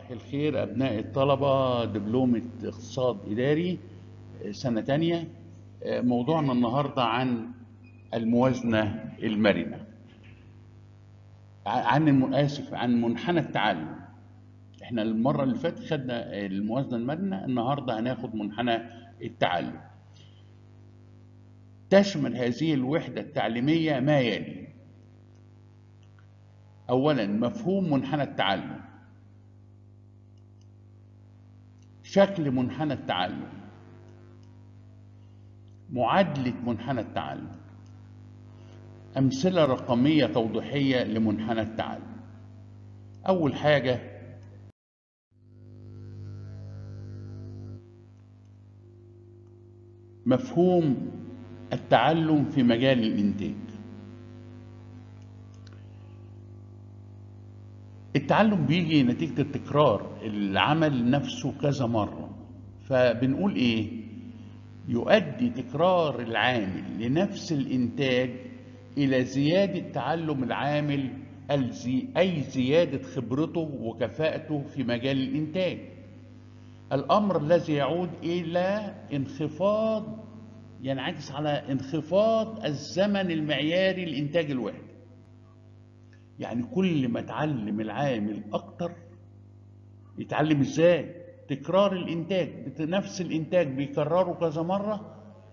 صباح الخير أبناء الطلبة دبلومة اقتصاد إداري سنة تانية موضوعنا النهاردة عن الموازنة المرنة عن الم- آسف عن منحنى التعلم احنا المرة اللي فاتت خدنا الموازنة المرنة النهاردة هناخد منحنى التعلم تشمل هذه الوحدة التعليمية ما يلي أولا مفهوم منحنى التعلم شكل منحنى التعلم معادلة منحنى التعلم أمثلة رقمية توضيحية لمنحنى التعلم أول حاجة مفهوم التعلم في مجال الإنتاج التعلم بيجي نتيجة التكرار العمل نفسه كذا مرة فبنقول إيه يؤدي تكرار العامل لنفس الإنتاج إلى زيادة تعلم العامل الزي أي زيادة خبرته وكفاءته في مجال الإنتاج الأمر الذي يعود إلى انخفاض ينعكس على انخفاض الزمن المعياري لإنتاج الوحدة يعني كل ما اتعلم العامل أكتر يتعلم إزاي تكرار الإنتاج نفس الإنتاج بيكرره كذا مرة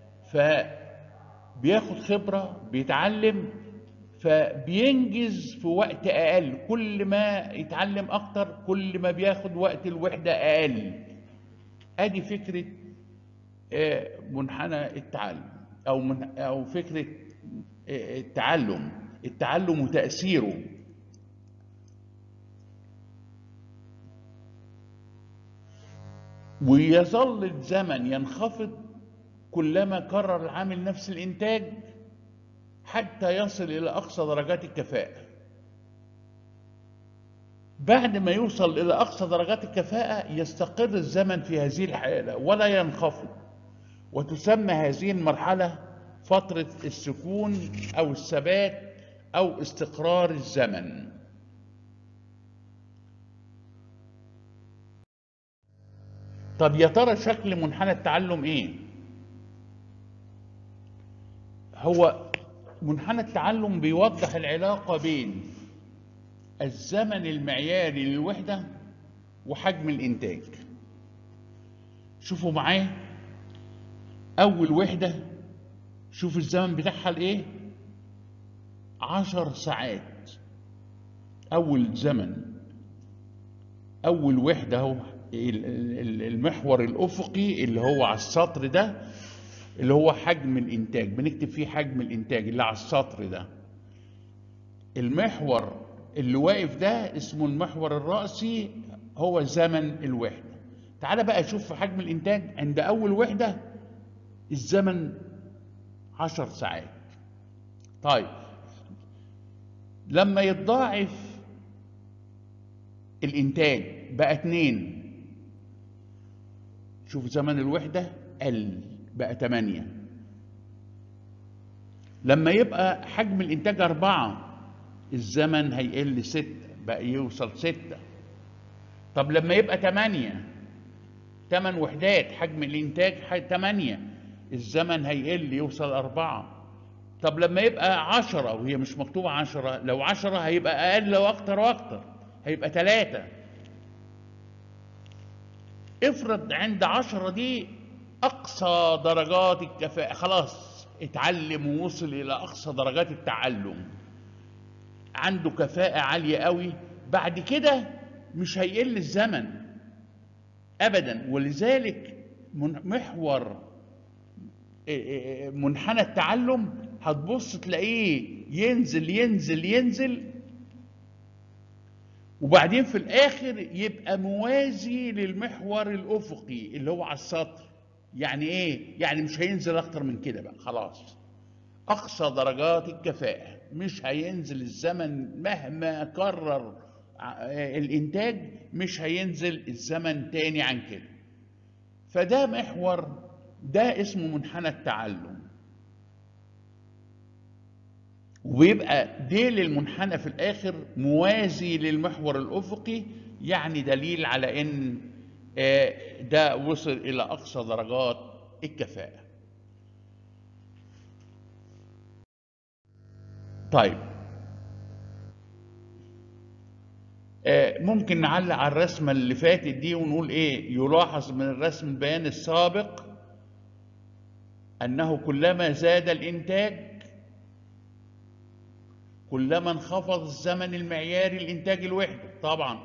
فبياخد خبرة بيتعلم فبينجز في وقت أقل كل ما يتعلم أكتر كل ما بياخد وقت الوحدة أقل ادي فكره آه، منحنى التعلم او من او فكره آه، التعلم التعلم وتاثيره ويظل الزمن ينخفض كلما كرر العامل نفس الانتاج حتى يصل الى اقصى درجات الكفاءه بعد ما يوصل إلى أقصى درجات الكفاءة يستقر الزمن في هذه الحالة ولا ينخفض وتسمى هذه المرحلة فترة السكون أو الثبات أو استقرار الزمن طب يا ترى شكل منحنى التعلم إيه؟ هو منحنى التعلم بيوضح العلاقة بين الزمن المعياري للوحدة وحجم الإنتاج شوفوا معايا أول وحدة شوف الزمن بتاعها لإيه عشر ساعات أول زمن أول وحدة هو المحور الأفقي اللي هو على السطر ده اللي هو حجم الإنتاج بنكتب فيه حجم الإنتاج اللي على السطر ده المحور اللي واقف ده اسمه المحور الرأسي هو زمن الوحدة تعال بقى شوف في حجم الإنتاج عند أول وحدة الزمن عشر ساعات طيب لما يتضاعف الإنتاج بقى اتنين شوف زمن الوحدة قل بقى تمانية لما يبقى حجم الإنتاج أربعة الزمن هيقل ستة بقى يوصل ستة طب لما يبقى تمانية تمن وحدات حجم الإنتاج تمانية الزمن هيقل يوصل أربعة طب لما يبقى عشرة وهي مش مكتوبة عشرة لو عشرة هيبقى أقل وأكتر وأكتر هيبقى تلاتة افرض عند عشرة دي أقصى درجات الكفاءة خلاص اتعلم ووصل إلى أقصى درجات التعلم عنده كفاءة عالية قوي بعد كده مش هيقل الزمن أبدا ولذلك محور منحنى التعلم هتبص تلاقيه ينزل ينزل ينزل وبعدين في الآخر يبقى موازي للمحور الأفقي اللي هو على السطر يعني إيه؟ يعني مش هينزل أكتر من كده بقى خلاص أقصى درجات الكفاءة مش هينزل الزمن مهما كرر الإنتاج مش هينزل الزمن تاني عن كده فده محور ده اسمه منحنى التعلم ويبقى ديل المنحنى في الآخر موازي للمحور الأفقي يعني دليل على ان آه، ده وصل الى اقصى درجات الكفاءة طيب آه، ممكن نعلق على الرسمة اللي فاتت دي ونقول ايه يلاحظ من الرسم البياني السابق انه كلما زاد الانتاج كلما انخفض الزمن المعياري لإنتاج الوحدة طبعا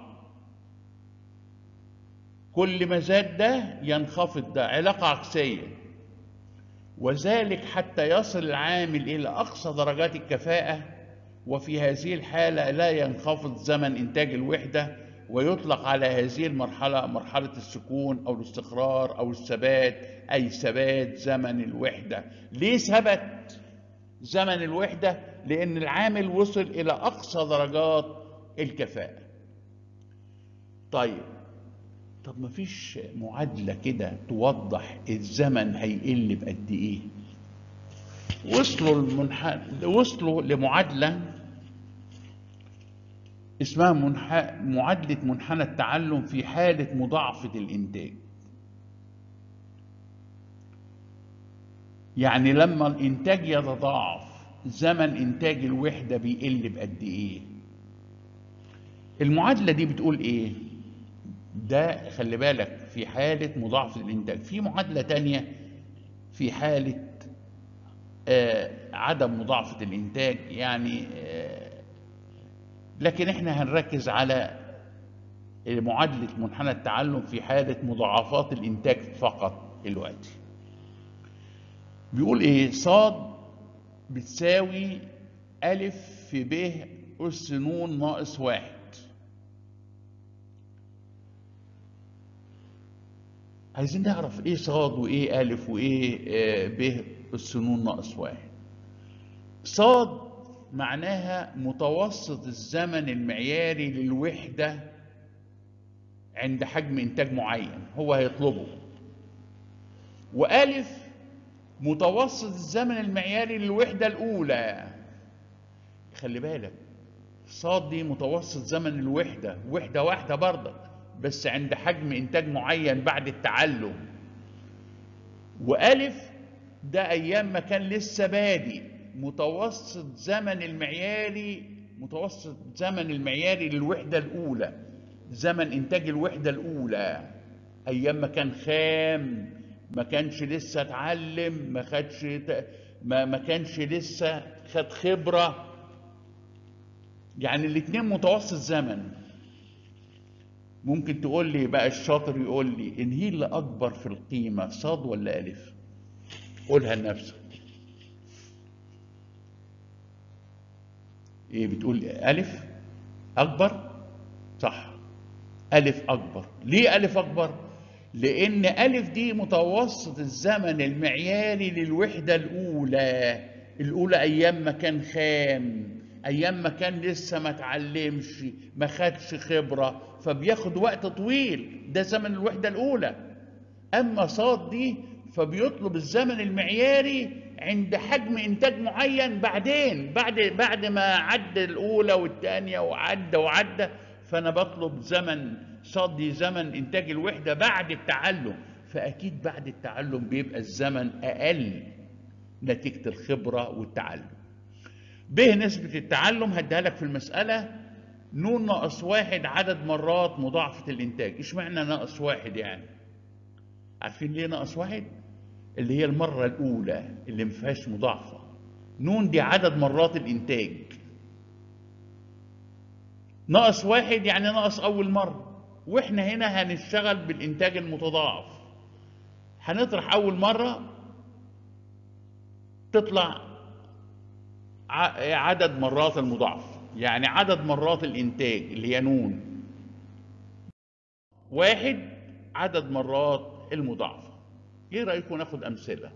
كل ما زاد ده ينخفض ده علاقة عكسية وذلك حتى يصل العامل إلى أقصى درجات الكفاءة وفي هذه الحالة لا ينخفض زمن إنتاج الوحدة ويطلق على هذه المرحلة مرحلة السكون أو الاستقرار أو الثبات أي ثبات زمن الوحدة ليه ثبت زمن الوحدة لأن العامل وصل إلى أقصى درجات الكفاءة طيب طب ما فيش معادلة كده توضح الزمن هيقل بقد إيه وصلوا المنح... وصلوا لمعادلة اسمها منح... معادلة منحنى التعلم في حالة مضاعفة الإنتاج يعني لما الإنتاج يتضاعف زمن إنتاج الوحدة بيقل بقد إيه المعادلة دي بتقول إيه ده خلي بالك في حالة مضاعفة الإنتاج في معادلة تانية في حالة آه عدم مضاعفة الإنتاج يعني آه لكن إحنا هنركز على معادلة منحنى التعلم في حالة مضاعفات الإنتاج فقط دلوقتي بيقول إيه صاد بتساوي ألف في ب أس ن ناقص واحد عايزين نعرف ايه صاد وايه الف وايه آه، ب اس ن ناقص واحد صاد معناها متوسط الزمن المعياري للوحدة عند حجم إنتاج معين هو هيطلبه وألف متوسط الزمن المعياري للوحدة الأولى خلي بالك صاد دي متوسط زمن الوحدة وحدة واحدة برضك بس عند حجم إنتاج معين بعد التعلم وألف ده أيام ما كان لسه بادئ متوسط زمن المعياري متوسط زمن المعياري للوحدة الأولى زمن إنتاج الوحدة الأولى أيام ما كان خام ما كانش لسه اتعلم ما خدش ت- ما ما كانش لسه خد خبرة يعني الاتنين متوسط زمن ممكن تقول لي بقى الشاطر يقول لي ان هي اللي اكبر في القيمة صاد ولا الف قولها لنفسك ايه بتقول الف اكبر صح ألف أكبر ليه ألف أكبر؟ لأن ألف دي متوسط الزمن المعياري للوحدة الأولى الأولى أيام ما كان خام أيام ما كان لسه ما اتعلمش ما خدش خبرة فبياخد وقت طويل ده زمن الوحدة الأولى أما صاد دي فبيطلب الزمن المعياري عند حجم إنتاج معين بعدين بعد بعد ما عدى الأولى والثانية وعدى وعدى فأنا بطلب زمن صاد دي زمن إنتاج الوحدة بعد التعلم فأكيد بعد التعلم بيبقى الزمن أقل نتيجة الخبرة والتعلم به نسبة التعلم هديها لك في المسألة نون ناقص واحد عدد مرات مضاعفة الإنتاج إشمعنى ناقص واحد يعني عارفين ليه ناقص واحد اللي هي المرة الأولى اللي ما فيهاش مضاعفة نون دي عدد مرات الإنتاج ناقص واحد يعني ناقص أول مرة وإحنا هنا هنشتغل بالإنتاج المتضاعف هنطرح أول مرة تطلع ع- عدد مرات المضاعف يعني عدد مرات الإنتاج اللي هي نون واحد عدد مرات المضاعفة ايه رأيكم ناخد أمثلة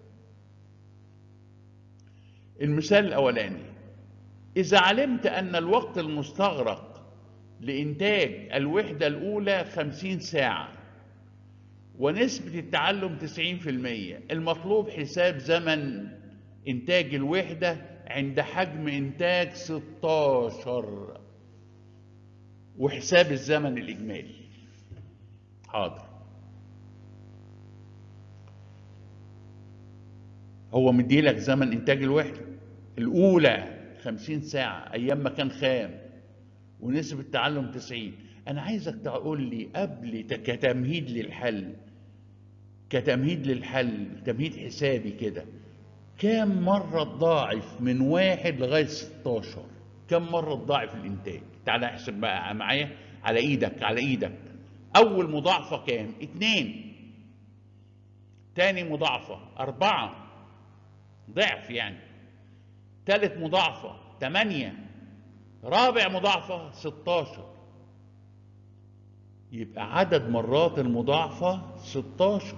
المثال الأولاني إذا علمت أن الوقت المستغرق لإنتاج الوحدة الأولى خمسين ساعة ونسبة التعلم تسعين في المية المطلوب حساب زمن إنتاج الوحدة عند حجم إنتاج ستاشر وحساب الزمن الإجمالي حاضر هو مديلك زمن إنتاج الوحدة الأولى 50 ساعة أيام ما كان خام ونسبة التعلم 90 أنا عايزك تقول لي قبل ت- كتمهيد للحل كتمهيد للحل تمهيد حسابي كده كام مرة تضاعف من واحد لغاية 16 كم مرة تضاعف الإنتاج تعالى احسب بقى معايا على إيدك على إيدك أول مضاعفة كام اتنين تاني مضاعفة أربعة ضعف يعني تالت مضاعفة تمانية رابع مضاعفة 16 يبقى عدد مرات المضاعفة 16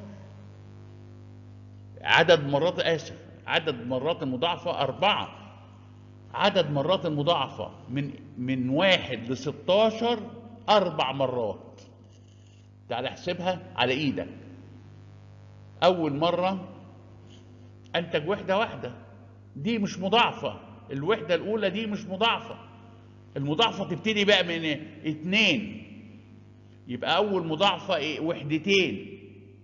عدد مرات آسف عدد مرات المضاعفة أربعة عدد مرات المضاعفة من من واحد ل 16 أربع مرات تعال احسبها على إيدك أول مرة أنتج وحدة واحدة دي مش مضاعفة الوحدة الأولى دي مش مضاعفة المضاعفة تبتدي بقى من اتنين يبقى أول مضاعفة إيه؟ وحدتين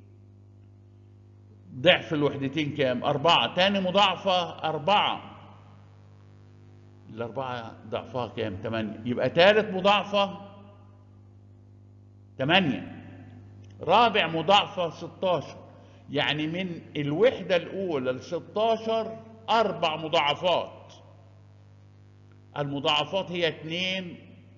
ضعف الوحدتين كام؟ أربعة تاني مضاعفة أربعة الأربعة ضعفها كام؟ تمانية يبقى تالت مضاعفة تمانية رابع مضاعفة 16 يعني من الوحدة الأولى ل 16 أربع مضاعفات المضاعفات هي اتنين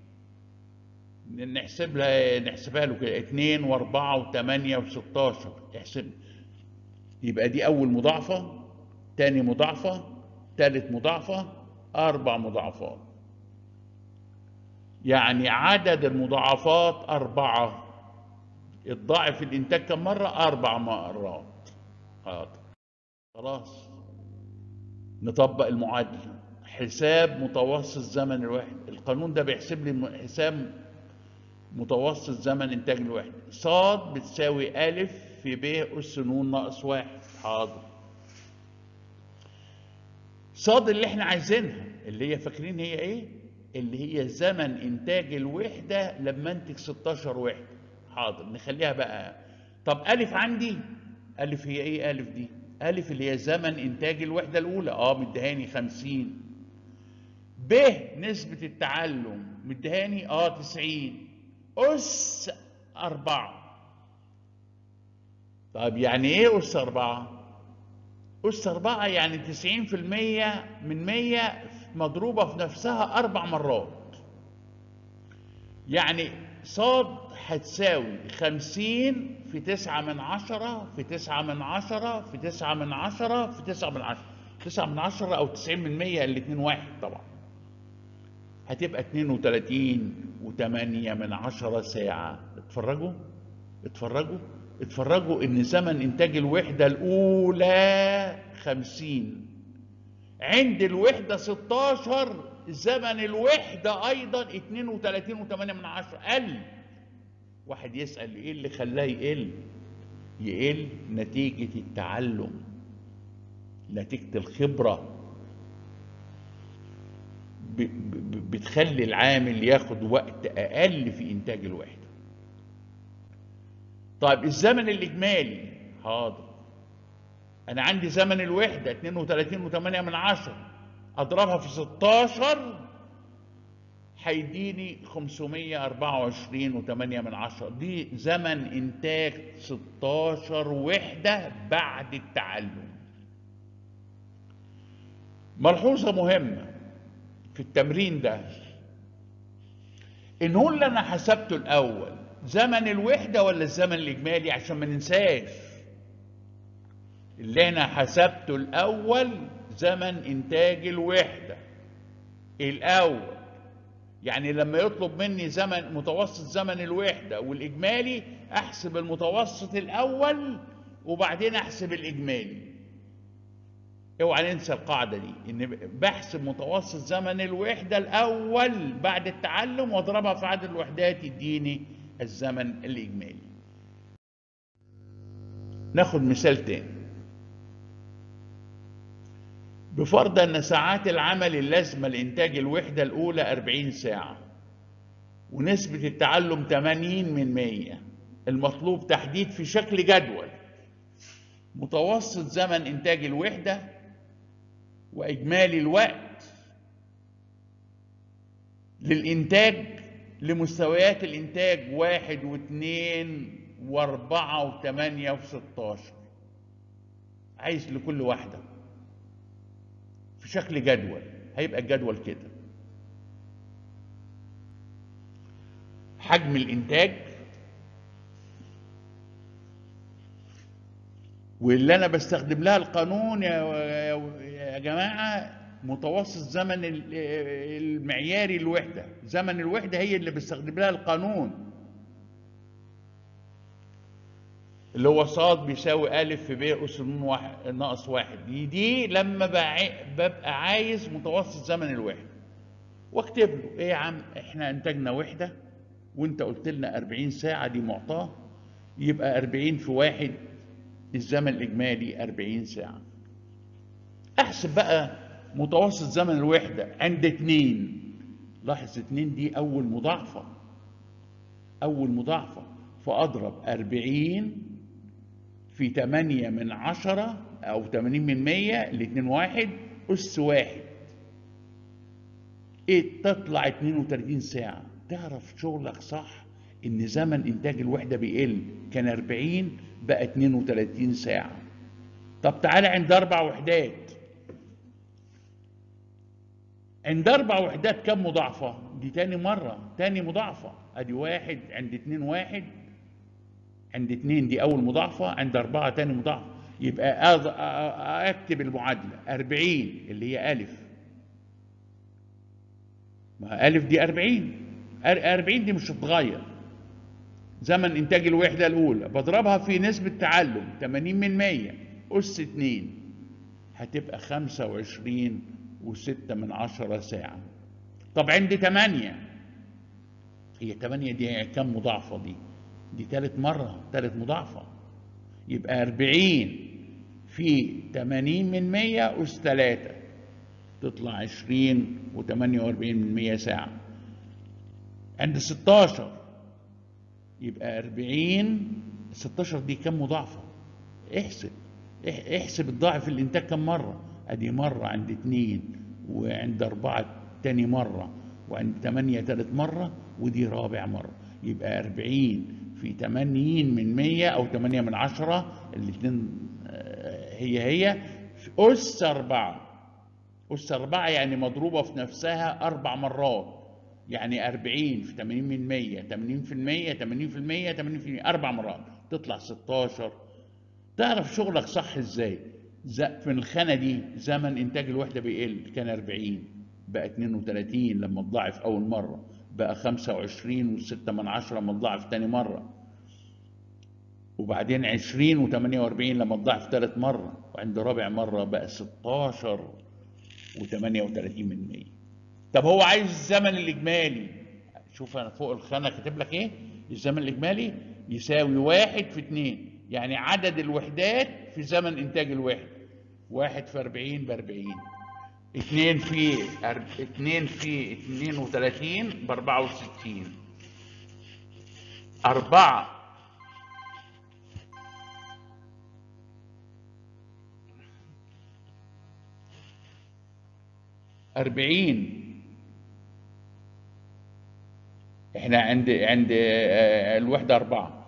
نحسب لها نحسبها له كده اتنين واربعة وثمانية وستاشر احسب يبقى دي أول مضاعفة تاني مضاعفة تالت مضاعفة أربع مضاعفات يعني عدد المضاعفات أربعة الضعف الإنتاج كم مرة؟ أربع مرات حاضر خلاص نطبق المعادلة حساب متوسط زمن الوحدة القانون ده بيحسب لي حساب متوسط زمن إنتاج الوحدة صاد بتساوي ألف في ب أس ن ناقص واحد حاضر صاد اللي احنا عايزينها اللي هي فاكرين هي ايه؟ اللي هي زمن إنتاج الوحدة لما أنتج 16 وحدة حاضر نخليها بقى طب ألف عندي ألف هي إيه ألف دي ألف اللي هي زمن إنتاج الوحدة الأولى أه مدهاني 50 ب نسبة التعلم مدهاني أه 90 أس أربعة طب يعني إيه أس أربعة؟ أس أربعة يعني 90% من 100 مضروبة في نفسها أربع مرات يعني صاد هتساوي خمسين في تسعة من عشرة في تسعة من عشرة في تسعة من عشرة في تسعة من عشرة تسعة من عشرة أو تسعين من مية الاتنين واحد طبعا هتبقى اتنين وتلاتين وتمانية من عشرة ساعة اتفرجوا اتفرجوا اتفرجوا ان زمن انتاج الوحدة الاولى خمسين عند الوحدة ستاشر زمن الوحدة ايضا اتنين وتلاتين وتمانية من عشرة قل واحد يسأل ايه اللي خلاه يقل يقل نتيجة التعلم نتيجة الخبرة ب- ب- بتخلي العامل ياخد وقت اقل في انتاج الوحدة طيب الزمن الاجمالي حاضر انا عندي زمن الوحدة 32 و8 من عشرة اضربها في 16 هيديني 524 و8 من عشرة دي زمن انتاج 16 وحدة بعد التعلم ملحوظة مهمة في التمرين ده ان هو اللي انا حسبته الاول زمن الوحدة ولا الزمن الاجمالي عشان ما ننساش اللي انا حسبته الاول زمن انتاج الوحدة الاول يعني لما يطلب مني زمن متوسط زمن الوحدة والإجمالي أحسب المتوسط الأول وبعدين أحسب الإجمالي اوعى ننسى القاعدة دي إن بحسب متوسط زمن الوحدة الأول بعد التعلم وأضربها في عدد الوحدات يديني الزمن الإجمالي ناخد مثال تاني بفرض أن ساعات العمل اللازمة لإنتاج الوحدة الأولى 40 ساعة ونسبة التعلم 80 من 100 المطلوب تحديد في شكل جدول متوسط زمن إنتاج الوحدة وإجمالي الوقت للإنتاج لمستويات الإنتاج واحد واثنين وأربعة وثمانية وستاشر عايز لكل واحدة في شكل جدول هيبقى الجدول كده حجم الإنتاج واللي أنا بستخدم لها القانون يا, يا جماعة متوسط زمن ال- المعياري الوحدة زمن الوحدة هي اللي بستخدم لها القانون اللي هو صاد بيساوي ألف في ب أس ن واحد ناقص واحد دي, دي لما بع- ببقى عايز متوسط زمن الوحدة واكتب له ايه يا عم احنا انتجنا وحدة وانت قلت لنا 40 ساعة دي معطاة يبقى 40 في واحد الزمن الإجمالي 40 ساعة احسب بقى متوسط زمن الوحدة عند اتنين لاحظ اتنين دي أول مضاعفة أول مضاعفة فأضرب أربعين في تمانية من عشرة أو تمانين من مية الاتنين واحد أس واحد إيه تطلع اتنين وتلاتين ساعة تعرف شغلك صح إن زمن إنتاج الوحدة بيقل كان أربعين بقى اتنين وتلاتين ساعة طب تعالى عند أربع وحدات عند أربع وحدات كم مضاعفة؟ دي تاني مرة تاني مضاعفة أدي واحد عند اتنين واحد عند اتنين دي أول مضاعفة عند أربعة تاني مضاعفة يبقى أض- أ- أ- أكتب المعادلة أربعين اللي هي ألف ما ألف دي أربعين أر- أربعين دي مش هتتغير زمن إنتاج الوحدة الأولى بضربها في نسبة تعلم 80 من 100 أس 2 هتبقى 25 وستة من عشرة ساعة طب عند 8 هي 8 دي كم مضاعفة دي؟ دي تالت مرة تالت مضاعفة يبقى 40 في 80 من 100 أس 3 تطلع 20 و48 من 100 ساعة عند 16 يبقى 40 16 دي كم مضاعفة احسب اح- احسب الضعف الانتاج كم مرة ادي مرة عند اتنين وعند اربعة تاني مرة وعند تمانية تالت مرة ودي رابع مرة يبقى 40 في 80 من 100 او 8 من 10 الاتنين آه، هي هي في أس أربعة أس أربعة يعني مضروبة في نفسها أربع مرات يعني 40 في 80 من 100 80 في المية 80 في المية 80 في المية أربع مرات تطلع 16 تعرف شغلك صح إزاي ز- في الخانة دي زمن إنتاج الوحدة بيقل كان 40 بقى 32 لما تضاعف أول مرة بقى 25 و6 من عشرة لما تضاعف تاني مرة وبعدين 20 و48 لما تضاعف ثالث مرة وعند رابع مرة بقى 16 و38 من 100 طب هو عايز الزمن الإجمالي شوف أنا فوق الخانة كاتب لك إيه الزمن الإجمالي يساوي واحد في اتنين يعني عدد الوحدات في زمن إنتاج الوحدة واحد في 40 ب 40 اتنين في أر- اتنين في 32 ب 64 أربعة أربعين احنا عند عند آه، الوحدة أربعة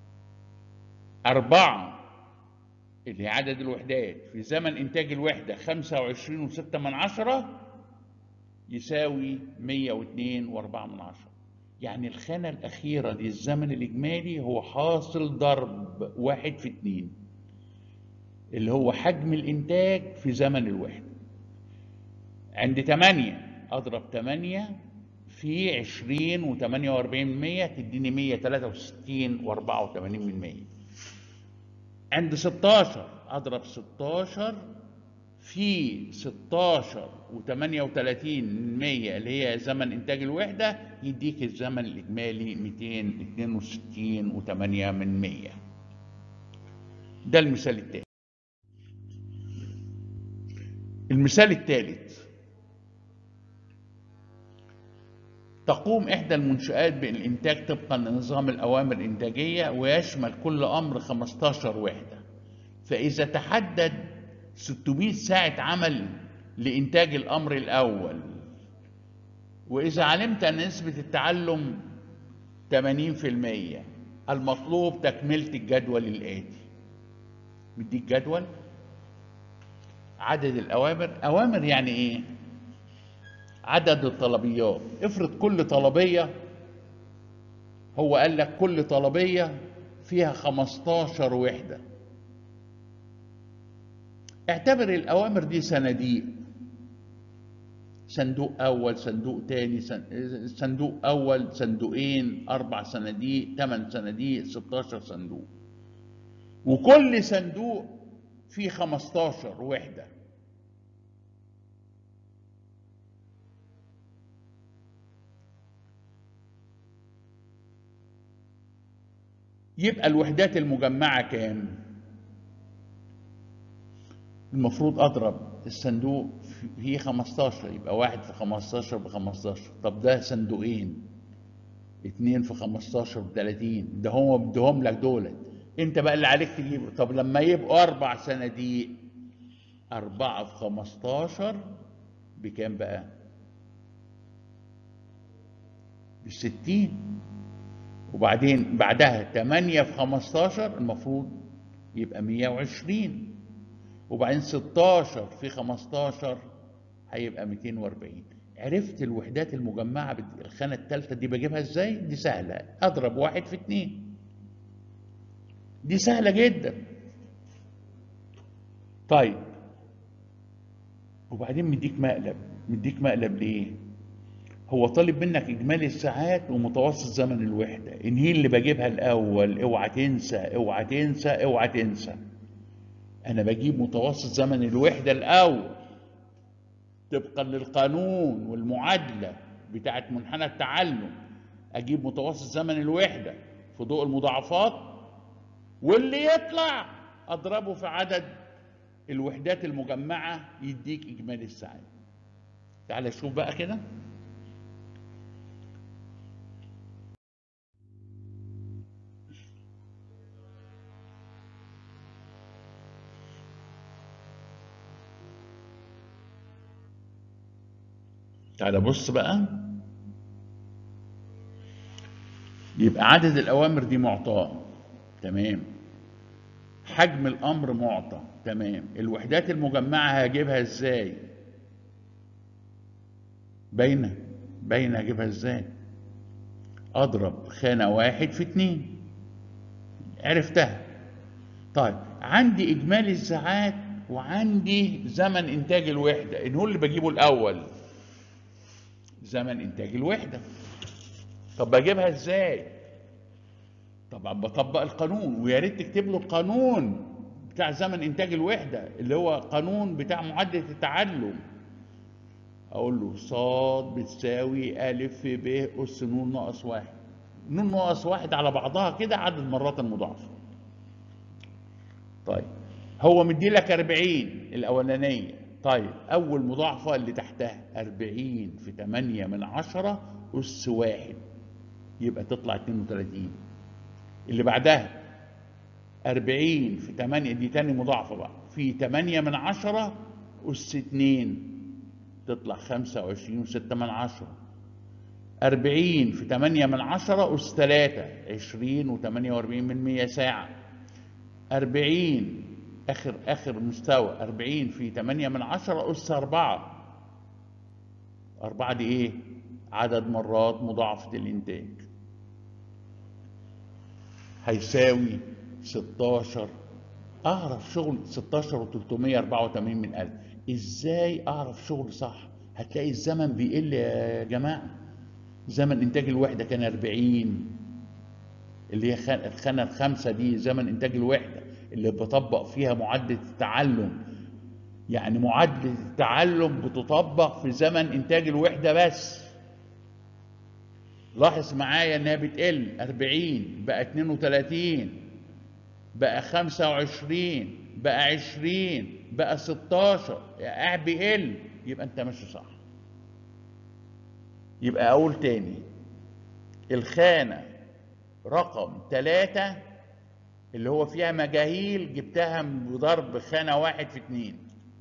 أربعة اللي هي عدد الوحدات في زمن إنتاج الوحدة خمسة وعشرين وستة من عشرة يساوي مية واتنين وأربعة من عشرة يعني الخانة الأخيرة دي الزمن الإجمالي هو حاصل ضرب واحد في اتنين اللي هو حجم الإنتاج في زمن الوحدة عند 8 اضرب 8 في 20 و48 من 100 تديني 163 و84 من 100 عند 16 اضرب 16 في 16 و38 من 100 اللي هي زمن انتاج الوحده يديك الزمن الاجمالي 262 و8 من 100 ده المثال الثاني المثال الثالث تقوم إحدى المنشآت بالإنتاج طبقا لنظام الأوامر الإنتاجية ويشمل كل أمر 15 وحدة فإذا تحدد 600 ساعة عمل لإنتاج الأمر الأول وإذا علمت أن نسبة التعلم 80% المطلوب تكملة الجدول الآتي مديك جدول عدد الأوامر أوامر يعني إيه؟ عدد الطلبيات افرض كل طلبية هو قال لك كل طلبية فيها 15 وحدة اعتبر الأوامر دي صناديق صندوق أول صندوق تاني سن- صندوق أول صندوقين أربع صناديق ثمان صناديق 16 صندوق وكل صندوق فيه 15 وحدة يبقى الوحدات المجمعة كام؟ المفروض أضرب الصندوق فيه 15 يبقى واحد في 15 ب 15 طب ده صندوقين اتنين في 15 ب 30 ده هو بدهم لك دولت انت بقى اللي عليك تجيبه طب لما يبقوا أربع صناديق أربعة في 15 بكام بقى؟ بالستين وبعدين بعدها 8 في 15 المفروض يبقى 120 وبعدين 16 في 15 هيبقى 240 عرفت الوحدات المجمعة بت- الخانة الثالثة دي بجيبها ازاي؟ دي سهلة اضرب واحد في اتنين دي سهلة جدا طيب وبعدين مديك مقلب مديك مقلب ليه؟ هو طالب منك اجمالي الساعات ومتوسط زمن الوحده ان هي اللي بجيبها الاول اوعى تنسى اوعى تنسى اوعى تنسى انا بجيب متوسط زمن الوحده الاول طبقا للقانون والمعادله بتاعت منحنى التعلم اجيب متوسط زمن الوحده في ضوء المضاعفات واللي يطلع اضربه في عدد الوحدات المجمعه يديك اجمالي الساعات تعال شوف بقى كده تعالى بص بقى يبقى عدد الأوامر دي معطاة تمام حجم الأمر معطى تمام الوحدات المجمعة هجيبها ازاي باينة باينة هجيبها ازاي أضرب خانة واحد في اتنين عرفتها طيب عندي إجمالي الساعات وعندي زمن إنتاج الوحدة إن هو اللي بجيبه الأول زمن انتاج الوحده طب بجيبها ازاي طبعا بطبق القانون ويا ريت تكتب له القانون بتاع زمن انتاج الوحده اللي هو قانون بتاع معادله التعلم اقول له صاد بتساوي الف ب اس ن ناقص واحد ن ناقص واحد على بعضها كده عدد مرات المضاعفه طيب هو مدي لك 40 الاولانيه طيب اول مضاعفه اللي تحتها 40 في 8 من 10 اس واحد يبقى تطلع 32 اللي بعدها 40 في 8 دي تاني مضاعفه بقى في 8 من 10 اس 2 تطلع 25 و6 من 10 40 في 8 من 10 اس 3 20 و48 من 100 ساعه 40 اخر اخر مستوى 40 في 8 من 10 اس 4 4 دي ايه عدد مرات مضاعفة الانتاج هيساوي 16 اعرف شغل 16 و384 من الف ازاي اعرف شغل صح هتلاقي الزمن بيقل يا جماعة زمن انتاج الوحدة كان 40 اللي هي خان- الخانة الخامسة دي زمن انتاج الوحدة اللي بطبق فيها معادلة التعلم يعني معادلة التعلم بتطبق في زمن إنتاج الوحدة بس لاحظ معايا إنها بتقل 40 بقى 32 بقى 25 بقى 20 بقى 16 قاعد بيقل يبقى أنت ماشي صح يبقى اقول تاني الخانة رقم ثلاثة اللي هو فيها مجاهيل جبتها بضرب خانة واحد في اتنين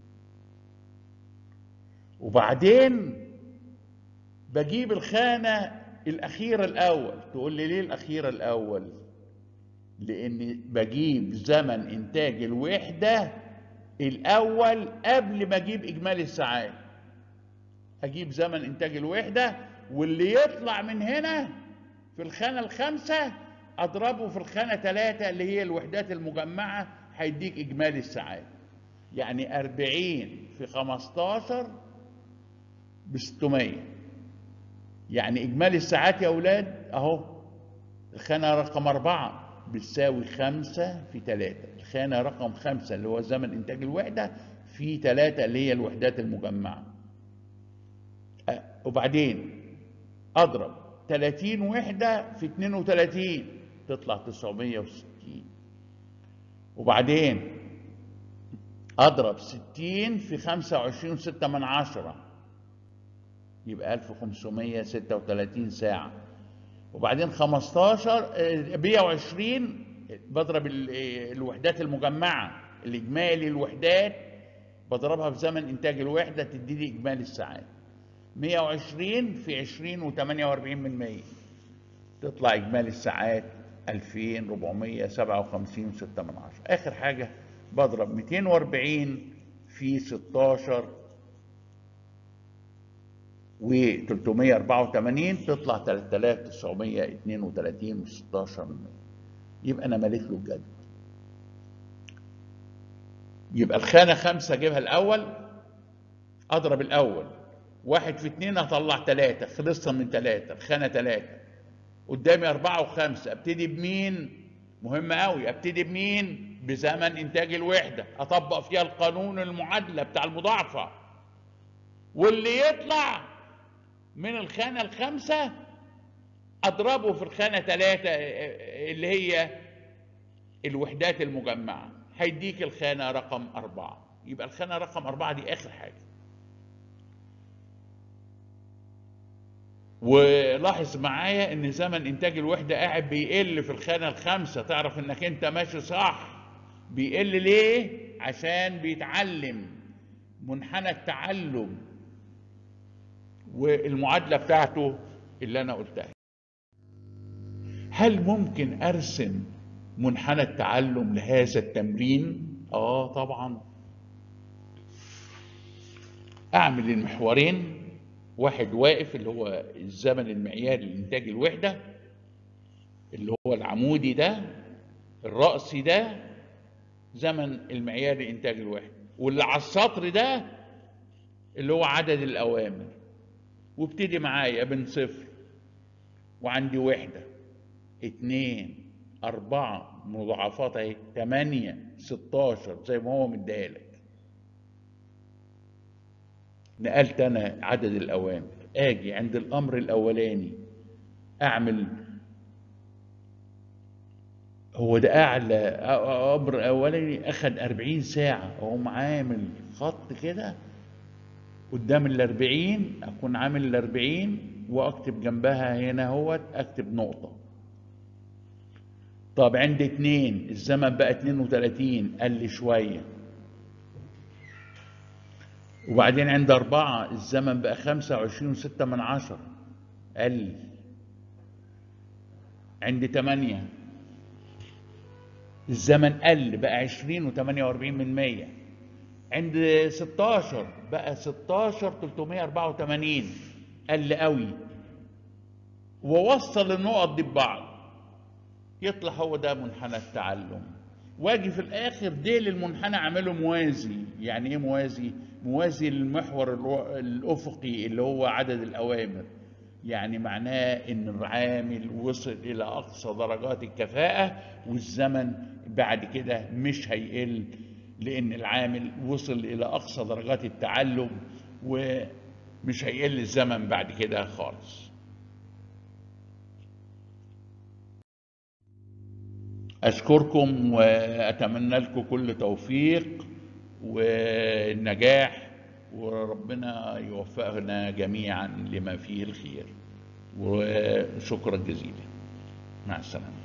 وبعدين بجيب الخانة الأخيرة الأول تقول لي ليه الأخيرة الأول لأن بجيب زمن إنتاج الوحدة الأول قبل ما أجيب إجمالي الساعات أجيب زمن إنتاج الوحدة واللي يطلع من هنا في الخانة الخامسة أضربه في الخانة ثلاثة اللي هي الوحدات المجمعة هيديك إجمالي الساعات يعني 40 في 15 ب 600 يعني إجمالي الساعات يا أولاد أهو الخانة رقم أربعة بتساوي خمسة في ثلاثة الخانة رقم خمسة اللي هو زمن إنتاج الوحدة في ثلاثة اللي هي الوحدات المجمعة أه، وبعدين أضرب 30 وحدة في 32 تطلع 960 وبعدين أضرب 60 في 25 6 من عشرة يبقى 1536 ساعة وبعدين 15 آه، 120 بضرب ال- آه، الوحدات المجمعة الإجمالي الوحدات بضربها في زمن إنتاج الوحدة تديني إجمالي الساعات 120 في 20 و48 من 100 تطلع إجمالي الساعات 2457 6 من 10 آخر حاجة بضرب 240 في 16 و 384 تطلع 3932 و16 من 100 يبقى انا مالك له الجدول يبقى الخانه خمسه اجيبها الاول اضرب الاول واحد في اتنين اطلع تلاته خلصنا من تلاته الخانه تلاته قدامي اربعه وخمسه ابتدي بمين؟ مهم قوي ابتدي بمين؟ بزمن انتاج الوحده اطبق فيها القانون المعادله بتاع المضاعفه واللي يطلع من الخانة الخامسة أضربه في الخانة ثلاثة اللي هي الوحدات المجمعة هيديك الخانة رقم أربعة يبقى الخانة رقم أربعة دي آخر حاجة ولاحظ معايا ان زمن انتاج الوحده قاعد بيقل في الخانه الخامسه تعرف انك انت ماشي صح بيقل ليه عشان بيتعلم منحنى التعلم والمعادله بتاعته اللي انا قلتها هل ممكن ارسم منحنى التعلم لهذا التمرين اه طبعا اعمل المحورين واحد واقف اللي هو الزمن المعياري لانتاج الوحده اللي هو العمودي ده الرأسي ده زمن المعياري لانتاج الوحده واللي على السطر ده اللي هو عدد الاوامر وابتدي معايا بين صفر وعندي وحده اتنين أربعة مضاعفات اهي تمانية ستاشر زي ما هو مديهالك نقلت انا عدد الاوامر اجي عند الامر الاولاني اعمل هو ده اعلى امر اولاني اخد 40 ساعه اقوم عامل خط كده قدام ال 40 اكون عامل ال 40 واكتب جنبها هنا اهوت اكتب نقطه طب عند اتنين الزمن بقى 32 قل شويه وبعدين عند أربعة الزمن بقى خمسة وعشرين وستة من عشرة قل عند تمانية الزمن قل بقى عشرين وتمانية وأربعين من مية عند ستاشر بقى ستاشر تلتمية أربعة وتمانين قل قوي ووصل النقط دي ببعض يطلع هو ده منحنى التعلم واجي في الاخر ديل المنحنى اعمله موازي يعني ايه موازي موازي للمحور الو- الافقي اللي هو عدد الاوامر يعني معناه ان العامل وصل الى اقصى درجات الكفاءه والزمن بعد كده مش هيقل لان العامل وصل الى اقصى درجات التعلم ومش هيقل الزمن بعد كده خالص أشكركم وأتمنى لكم كل توفيق والنجاح وربنا يوفقنا جميعا لما فيه الخير وشكرا جزيلا مع السلامه